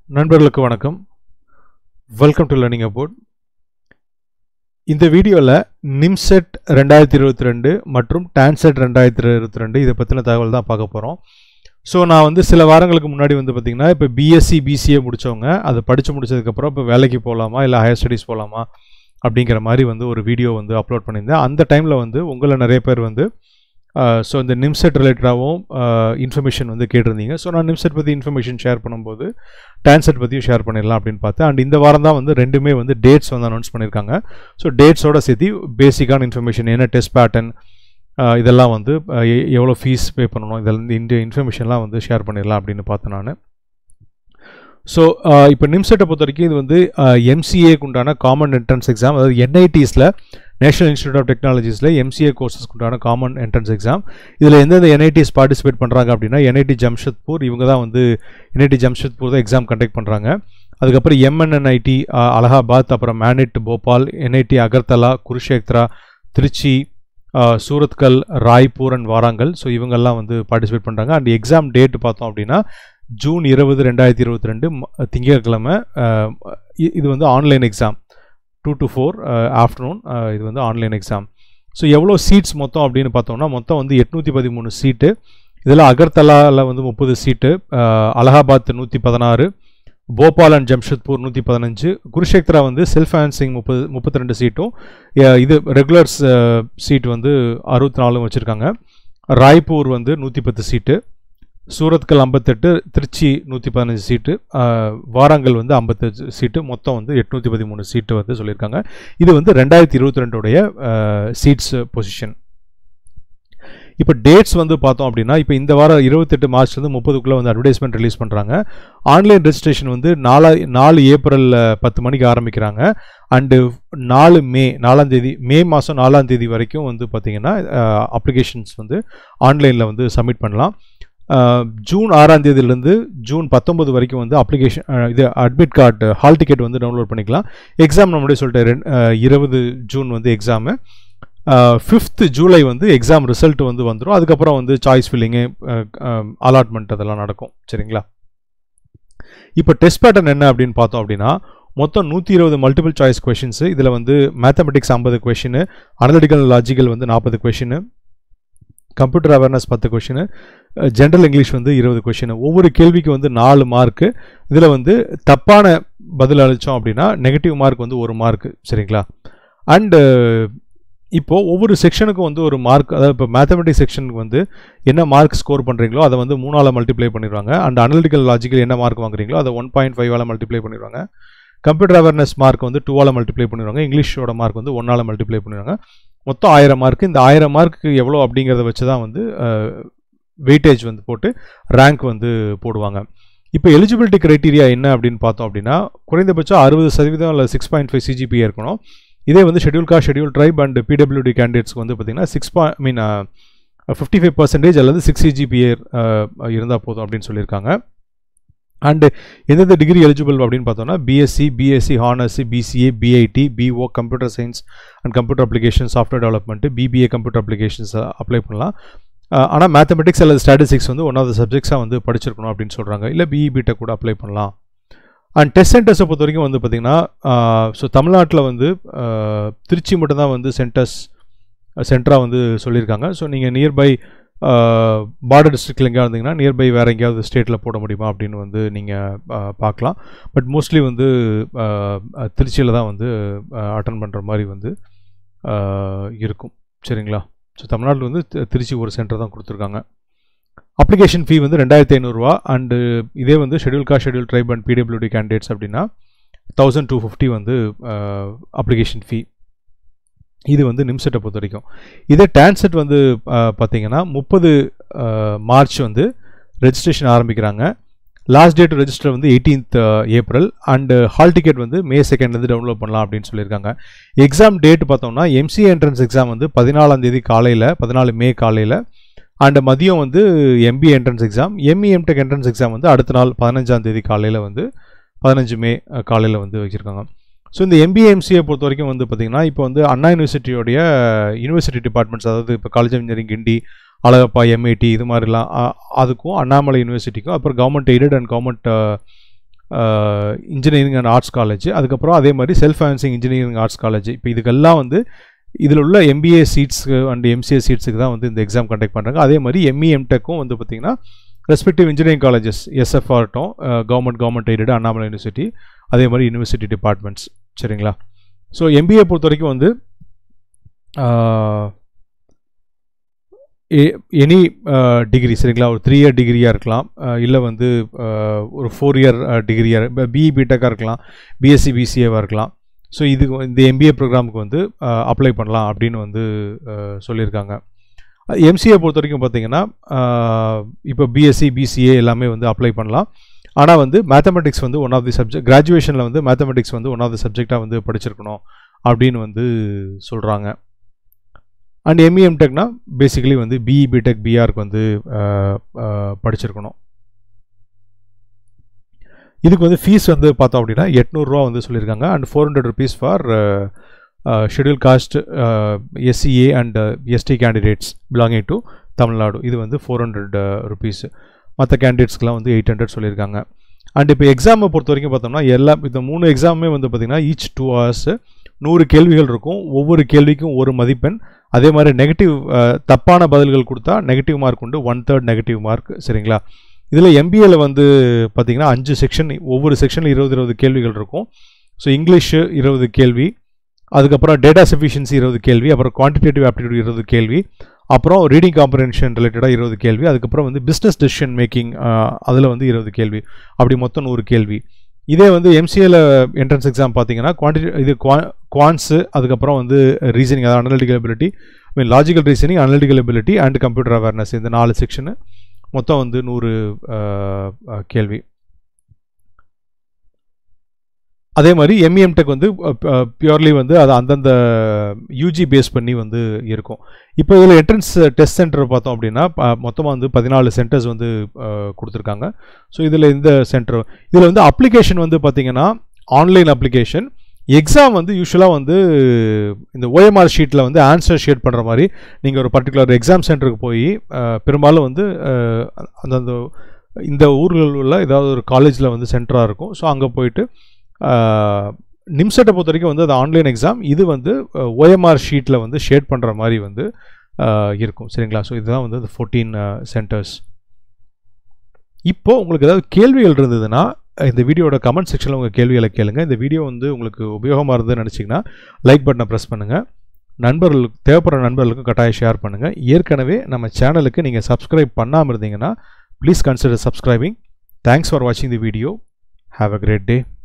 நண்பர்களுக்கு வணக்கம் welcome to learning அபோட் இந்த வீடியோவில் நிம்செட் ரெண்டாயிரத்தி இருபத்தி ரெண்டு மற்றும் டான்செட் ரெண்டாயிரத்தி இருபத்தி ரெண்டு இதை பற்றின தகவல் தான் பார்க்க போகிறோம் ஸோ நான் வந்து சில வாரங்களுக்கு முன்னாடி வந்து பார்த்திங்கன்னா இப்போ பிஎஸ்சி பிசிஏ முடித்தவங்க அதை படித்து முடிச்சதுக்கப்புறம் இப்போ வேலைக்கு போகலாமா இல்லை ஹையர் ஸ்டடீஸ் போகலாமா அப்படிங்கிற மாதிரி வந்து ஒரு வீடியோ வந்து அப்லோட் பண்ணியிருந்தேன் அந்த டைமில் வந்து உங்களை நிறைய பேர் வந்து ஸோ இந்த நிம்செட் ரிலேட்டடாகவும் இன்ஃபர்மேஷன் வந்து கேட்டிருந்தீங்க ஸோ நான் நிம்செட் பற்றி இன்ஃபர்மேஷன் ஷேர் பண்ணும்போது டான்செட் பற்றியும் ஷேர் பண்ணிடலாம் அப்படின்னு பார்த்தேன் அண்ட் இந்த வாரம் தான் வந்து ரெண்டுமே வந்து டேட்ஸ் வந்து அனௌன்ஸ் பண்ணியிருக்காங்க ஸோ டேட்ஸோட சேர்த்து பேசிக்கான இன்ஃபர்மேஷன் என்ன டெஸ்ட் பேட்டர்ன் இதெல்லாம் வந்து எ- எவ்வளோ ஃபீஸ் பே பண்ணணும் இதெல்லாம் இந்த இன்ஃபர்மேஷன்லாம் வந்து ஷேர் பண்ணிடலாம் அப்படின்னு பார்த்தேன் நான் ஸோ இப்போ நிம்செட்டை பொறுத்த வரைக்கும் இது வந்து எம்சிஏக்கு உண்டான காமன் என்ட்ரன்ஸ் எக்ஸாம் அதாவது என்ஐடிஸில் நேஷனல் இன்ஸ்டியூட் ஆஃப் டெக்னாலஜிஸில் எம்சிஏ கோர்சஸ்க்கு உண்டான காமன் என்ட்ரன்ஸ் எக்ஸாம் இதில் எந்தெந்த என்ஐடிஸ் பார்ட்டிசிபேட் பண்ணுறாங்க அப்படின்னா என்ஐடி ஜம்ஷத்பூர் இவங்க தான் வந்து என்ஐடி ஜம்ஷத்பூர் தான் எக்ஸாம் கண்டக்ட் பண்ணுறாங்க அதுக்கப்புறம் எம்என்என்ஐடி அலகாபாத் அப்புறம் மேனிட் போபால் என்ஐடி அகர்தலா குருஷேத்ரா திருச்சி ஆஹ், சூரத்கல் ராய்ப்பூர் அண்ட் வாராங்கல் ஸோ இவங்கெல்லாம் வந்து பார்ட்டிசிபேட் பண்ணுறாங்க அண்ட் எக்ஸாம் டேட் பார்த்தோம் அப்படின்னா ஜூன் இருபது ரெண்டாயிரத்தி இருபத்தி ரெண்டு திங்கட்கிழமை ஆஹ், இ- இது வந்து online exam two to four afternoon இது வந்து ஆன்லைன் எக்ஸாம் ஸோ எவ்வளோ சீட்ஸ் மொத்தம் அப்படின்னு பார்த்தோம்னா மொத்தம் வந்து எட்நூற்றி பதிமூணு சீட்டு இதில் அகர்தலாவில் வந்து முப்பது சீட்டு ஆஹ், அலகாபாத் நூற்றி பதினாறு போபால் அண்ட் ஜம்ஷத்பூர் நூற்றி பதினஞ்சு குருஷேத்ரா வந்து செல்ஃப் ஃபைனான்சிங் முப்பது முப்பத்தி ரெண்டு சீட்டும் அஹ், இது ரெகுலர்ஸ் சீட் வந்து அறுபத்தி நாலும் வச்சுருக்காங்க ராய்ப்பூர் வந்து நூற்றி பத்து சீட்டு சூரத்கல் ஐம்பத்தெட்டு திருச்சி நூற்றி பதினஞ்சு சீட்டு ஆஹ், வாராங்கல் வந்து ஐம்பத்தஞ்சு சீட்டு மொத்தம் வந்து எட்நூற்றி பதிமூணு சீட்டு வந்து சொல்லியிருக்காங்க இது வந்து ரெண்டாயிரத்தி இருபத்தி ரெண்டுடைய சீட்ஸ் பொசிஷன் இப்போ டேட்ஸ் வந்து பார்த்தோம் அப்படின்னா இப்போ இந்த வாரம் இருபத்தெட்டு மார்ச்லேருந்து முப்பதுக்குள்ளே வந்து அட்வர்டைஸ்மெண்ட் ரிலீஸ் பண்ணுறாங்க ஆன்லைன் ரெஜிஸ்ட்ரேஷன் வந்து நாலா நாலு ஏப்ரல் பத்து மணிக்கு ஆரம்பிக்கிறாங்க அண்டு நாலு மே நாலாம் தேதி மே மாதம் நாலாம் தேதி வரைக்கும் வந்து பார்த்தீங்கன்னா அப்ளிகேஷன்ஸ் வந்து ஆன்லைனில் வந்து சப்மிட் பண்ணலாம் அஹ், ஜூன் ஆறாம் தேதியிலேருந்து ஜூன் பத்தொன்பது வரைக்கும் வந்து அப்ளிகேஷன் இது அட்மிட் கார்டு ஹால் டிக்கெட் வந்து டவுன்லோட் பண்ணிக்கலாம் எக்ஸாம் நம்மளே சொல்லிட்டு ரெண்டு இருபது ஜூன் வந்து எக்ஸாமு ஃபிஃப்த்து ஜூலை வந்து எக்ஸாம் ரிசல்ட் வந்து வந்துடும் அதுக்கப்புறம் வந்து சாய்ஸ் ஃபில்லிங்கு அலாட்மெண்ட் அதெல்லாம் நடக்கும் சரிங்களா இப்போ டெஸ்ட் பேட்டர்ன் என்ன அப்படின்னு பார்த்தோம் அப்படின்னா மொத்தம் நூற்றி இருபது மல்டிபிள் சாய்ஸ் கொஷின்ஸு இதில் வந்து மேத்தமெட்டிக்ஸ் ஐம்பது கொஷின் அனலிட்டிக்கல் லாஜிக்கல் வந்து நாற்பது கொஷின் கம்ப்யூட்டர் அவேர்னஸ் பத்து கொஷின் ஜென்ரல் இங்கிலீஷ் வந்து இருபது கொஷின் ஒவ்வொரு கேள்விக்கு வந்து நாலு மார்க்கு இதில் வந்து தப்பான பதில் அளித்தோம் அப்படின்னா நெகட்டிவ் மார்க் வந்து ஒரு மார்க் சரிங்களா அண்டு இப்போது ஒவ்வொரு செக்ஷனுக்கும் வந்து ஒரு மார்க் அதாவது இப்போ மேத்தமெட்டிக்ஸ் செக்ஷனுக்கு வந்து என்ன மார்க் ஸ்கோர் பண்ணுறீங்களோ அதை வந்து மூணால் மல்டிப்ளை பண்ணிடுவாங்க அண்ட் அனலிட்டிக்கல் லாஜிக்கல் என்ன மார்க் வாங்குறீங்களோ அதை ஒன் பாயிண்ட் ஃபைவால் மல்டிப்ளை பண்ணிடுவாங்க கம்ப்யூட்டர் அவேர்னஸ் மார்க் வந்து டூவால் மல்டிப்ளை பண்ணிடுவாங்க இங்கிலீஷோட மார்க் வந்து ஒன்றால் மல்டிப்ளை பண்ணிடுவாங்க மொத்தம் ஆயிரம் மார்க் இந்த ஆயிரம் மார்க்கு எவ்வளோ அப்படிங்கிறத வச்சு தான் வந்து வெயிட்டேஜ் வந்து போட்டு ரேங்க் வந்து போடுவாங்க இப்போ எலிஜிபிலிட்டி க்ரைட்டீரியா என்ன அப்படின்னு பார்த்தோம் அப்படின்னா குறைந்தபட்சம் அறுபது சதவீதம் இல்லை சிக்ஸ் பாயிண்ட் ஃபைவ் சிஜிபி இருக்கணும் இதே வந்து schedule caste schedule tribe and PWD கேண்டிடேட்ஸ்க்கு வந்து பார்த்தீங்கன்னா six by I mean fifty five percentage அல்லது சிக்ஸ் சிஜிபிஏ இருந்தால் போதும் அப்படின்னு சொல்லியிருக்காங்க அண்டு எந்தெந்த டிகிரி எலிஜிபிள் அப்படின்னு பார்த்தோம்னா BSc BSc honours BCA BIT பிஓ computer science and computer application software development BBA computer applications apply பண்ணலாம் ஆனால் மேத்தமெட்டிக்ஸ் அல்லது ஸ்டாட்டிஸ்டிக்ஸ் வந்து ஒன் ஆஃப் த சப்ஜெக்ட்ஸாக வந்து படிச்சிருக்கணும் அப்படின்னு சொல்கிறாங்க இல்லை பிஇ பிடெக் கூட அப்ளை பண்ணலாம் அண்ட் டெஸ்ட் சென்டர்ஸை பொறுத்த வரைக்கும் வந்து பார்த்திங்கன்னா ஸோ தமிழ்நாட்டில் வந்து ஆஹ், திருச்சி மட்டும்தான் வந்து சென்டர்ஸ் சென்டராக வந்து சொல்லியிருக்காங்க ஸோ நீங்கள் நியர்பை பார்டர் டிஸ்ட்ரிக்டில் எங்கேயா இருந்தீங்கன்னா நியர்பை வேறு எங்கேயாவது ஸ்டேட்டில் போட முடியுமா அப்படின்னு வந்து நீங்கள் பார்க்கலாம் பட் மோஸ்ட்லி வந்து திருச்சியில் தான் வந்து அட்டன் பண்ணுற மாதிரி வந்து ஆஹ், இருக்கும் சரிங்களா ஸோ தமிழ்நாட்டில் வந்து தி- திருச்சி ஒரு சென்டர் தான் கொடுத்துருக்காங்க அப்ளிகேஷன் ஃபீ வந்து ரெண்டாயிரத்தி ஐநூறுரூவா அண்டு இதே வந்து schedule caste schedule tribe and PWD candidates அப்படின்னா தௌசண்ட் டூ ஃபிஃப்டி வந்து அப்ளிகேஷன் ஃபீ இது வந்து நிம்செட்டை பொறுத்த வரைக்கும் இதே டான்செட் வந்து அஹ், பார்த்தீங்கன்னா முப்பது மார்ச் வந்து ரெஜிஸ்ட்ரேஷன் ஆரம்பிக்கிறாங்க லாஸ்ட் டேட் ரெஜிஸ்டர் வந்து eighteenth April and hall ticket வந்து மே செகண்ட்லேருந்து டவுன்லோட் பண்ணலாம் அப்படின்னு சொல்லியிருக்காங்க எக்ஸாம் டேட் பார்த்தோம்னா எம்சிஏ என்ட்ரன்ஸ் எக்ஸாம் வந்து பதினாலாம் தேதி காலையில் பதினாலு மே காலையில் அண்ட் மதியம் வந்து MBA entrance exam ME MTech entrance exam வந்து அடுத்த நாள் பதினஞ்சாம் தேதி காலையில் வந்து பதினஞ்சு மே காலையில் வந்து வச்சுருக்காங்க ஸோ இந்த எம்பிஏ எம்சிஏ பொறுத்த வரைக்கும் வந்து பார்த்திங்கன்னா இப்போ வந்து அண்ணா யூனிவர்சிட்டியோடைய யூனிவர்சிட்டி டிபார்ட்மெண்ட்ஸ் அதாவது இப்போ college of engineering Guindy Alagappa MIT இது மாதிரிலாம் அ- அதுக்கும் அண்ணாமலை யூனிவர்சிட்டிக்கும் அப்புறம் government aided and government engineering and arts college அதுக்கப்புறம் அதே மாதிரி self financing engineering arts college இப்போ இதுக்கெல்லாம் வந்து இதில் உள்ள எம்பிஏ சீட்ஸுக்கு அண்ட் எம்சிஏ சீட்ஸுக்கு தான் வந்து இந்த எக்ஸாம் கண்டக்ட் பண்ணுறாங்க அதே மாதிரி எம்இ எம்டெக்கும் வந்து பார்த்திங்கன்னா ரெஸ்பெக்டிவ் இன்ஜினியரிங் காலேஜஸ் எஸ்எஃப் ஆகட்டும் government government aided Annamalai university அதே மாதிரி யூனிவர்சிட்டி டிபார்ட்மெண்ட்ஸ் சரிங்களா ஸோ எம்பிஏ பொறுத்த வரைக்கும் வந்து எனி டிகிரி சரிங்களா ஒரு த்ரீ இயர் டிகிரியாக இருக்கலாம் இல்லை வந்து ஒரு ஃபோர் இயர் டிகிரியாக இப்போ பிஇ பிடெக்காக இருக்கலாம் பிஎஸ்சி பிசிஏவாக இருக்கலாம் ஸோ இதுக்கு இந்த எம்பிஏ ப்ரோக்ராமுக்கு வந்து அப்ளை பண்ணலாம் அப்படின்னு வந்து சொல்லியிருக்காங்க எம்சிஏ பொறுத்த வரைக்கும் பார்த்தீங்கன்னா இப்போ பிஎஸ்சி பிசிஏ எல்லாமே வந்து அப்ளை பண்ணலாம் ஆனால் வந்து மேத்தமெட்டிக்ஸ் வந்து ஒன் ஆஃப் தி சப்ஜெக்ட் கிராஜுவேஷனில் வந்து மேத்தமெட்டிக்ஸ் வந்து ஒன் ஆஃப் தி சப்ஜெக்டாக வந்து படிச்சிருக்கணும் அப்படின்னு வந்து சொல்கிறாங்க அண்ட் எம்இஎம் டெக்னா பேசிக்கலி வந்து பிஇ பிடெக் பிஆருக்கு வந்து படிச்சிருக்கணும் இதுக்கு வந்து ஃபீஸ் வந்து பார்த்தோம் அப்படின்னா எட்நூறுரூவா வந்து சொல்லியிருக்காங்க and four hundred rupees for schedule caste SCA and ST candidates belonging to Tamil Nadu இது வந்து ஃபோர் ஹண்ட்ரட் ருபீஸ் மற்ற கேண்டிடேட்ஸ்க்கெலாம் வந்து எயிட் ஹண்ட்ரட் சொல்லியிருக்காங்க அண்ட் இப்போ எக்ஸாமை பொறுத்த வரைக்கும் பார்த்தோம்னா எல்லா இந்த மூணு எக்ஸாமுமே வந்து பார்த்திங்கன்னா ஈச் டூ ஹவர்ஸ் நூறு கேள்விகள் இருக்கும் ஒவ்வொரு கேள்விக்கும் ஒரு மதிப்பெண் அதே மாதிரி நெகட்டிவ் தப்பான பதில்கள் கொடுத்தா நெகட்டிவ் மார்க் உண்டு ஒன் தேர்ட் நெகட்டிவ் மார்க் சரிங்களா இதில் எம்பிஏல வந்து பார்த்திங்கன்னா அஞ்சு செக்ஷன் ஒவ்வொரு செக்ஷனில் இருபது இருபது கேள்விகள் இருக்கும் ஸோ இங்கிலீஷு இருபது கேள்வி அதுக்கப்புறம் டேட்டா சஃபிஷியன்சி இருபது கேள்வி அப்புறம் குவான்டிடேட்டிவ் ஆப்டிடியூட் இருபது கேள்வி அப்புறம் ரீடிங் காம்ப்ரன்ஷன் ரிலேட்டடாக இருபது கேள்வி அதுக்கப்புறம் வந்து பிஸ்னஸ் டெசிஷன் மேக்கிங் அதில் வந்து இருபது கேள்வி அப்படி மொத்தம் நூறு கேள்வி இதே வந்து எம்சிஏல என்ட்ரன்ஸ் எக்ஸாம் பார்த்தீங்கன்னா குவான்டிட்டி இது குவா குவான்ஸு அதுக்கப்புறம் வந்து ரீசனிங் அதாவது analytical ability mean logical reasoning analytical ability and computer awareness இந்த நாலு செக்ஷனு மொத்தம் வந்து நூறு கேள்வி அதே மாதிரி எம்இஎம் டெக் வந்து பியூர்லி வந்து அது அந்தந்த யூஜி பேஸ் பண்ணி வந்து இருக்கும் இப்போ இதில் என்ட்ரன்ஸ் டெஸ்ட் சென்டர் பார்த்தோம் அப்படின்னா மொத்தமாக வந்து பதினாலு சென்டர்ஸ் வந்து கொடுத்துருக்காங்க ஸோ இதில் இந்த சென்டர் இதில் வந்து அப்ளிகேஷன் வந்து பார்த்தீங்கன்னா ஆன்லைன் அப்ளிகேஷன் எக்ஸாம் வந்து யூஸ்வலாக வந்து இந்த ஓஎம்ஆர் ஷீட்டில் வந்து ஆன்சர் ஷேட் பண்ணுற மாதிரி நீங்கள் ஒரு பர்டிகுலர் எக்ஸாம் சென்டருக்கு போய் பெரும்பாலும் வந்து அந்தந்த இந்த ஊர்களில் உள்ள ஏதாவது ஒரு காலேஜில் வந்து சென்டராக இருக்கும் ஸோ அங்கே போயிட்டு நிம்செட்டை பொறுத்த வரைக்கும் வந்து அது ஆன்லைன் எக்ஸாம் இது வந்து ஓஎம்ஆர் ஷீட்டில் வந்து ஷேட் பண்ணுற மாதிரி வந்து இருக்கும் சரிங்களா ஸோ இதுதான் வந்து அந்த ஃபோர்டீன் சென்டர்ஸ் இப்போது உங்களுக்கு ஏதாவது கேள்விகள் இருந்ததுன்னா இந்த வீடியோட கமெண்ட் செக்ஷனில் உங்கள் கேள்விகளை கேளுங்க இந்த வீடியோ வந்து உங்களுக்கு உபயோகமாக இருந்ததுன்னு நினச்சிங்கன்னா லைக் பட்டனை ப்ரெஸ் பண்ணுங்கள் நண்பர்களுக்கு தேவைப்படுற நண்பர்களுக்கும் கட்டாயம் ஷேர் பண்ணுங்கள் ஏற்கனவே நம்ம சேனலுக்கு நீங்கள் சப்ஸ்கிரைப் பண்ணாமல் இருந்தீங்கன்னா please consider subscribing thanks for வாட்சிங் the video have a great day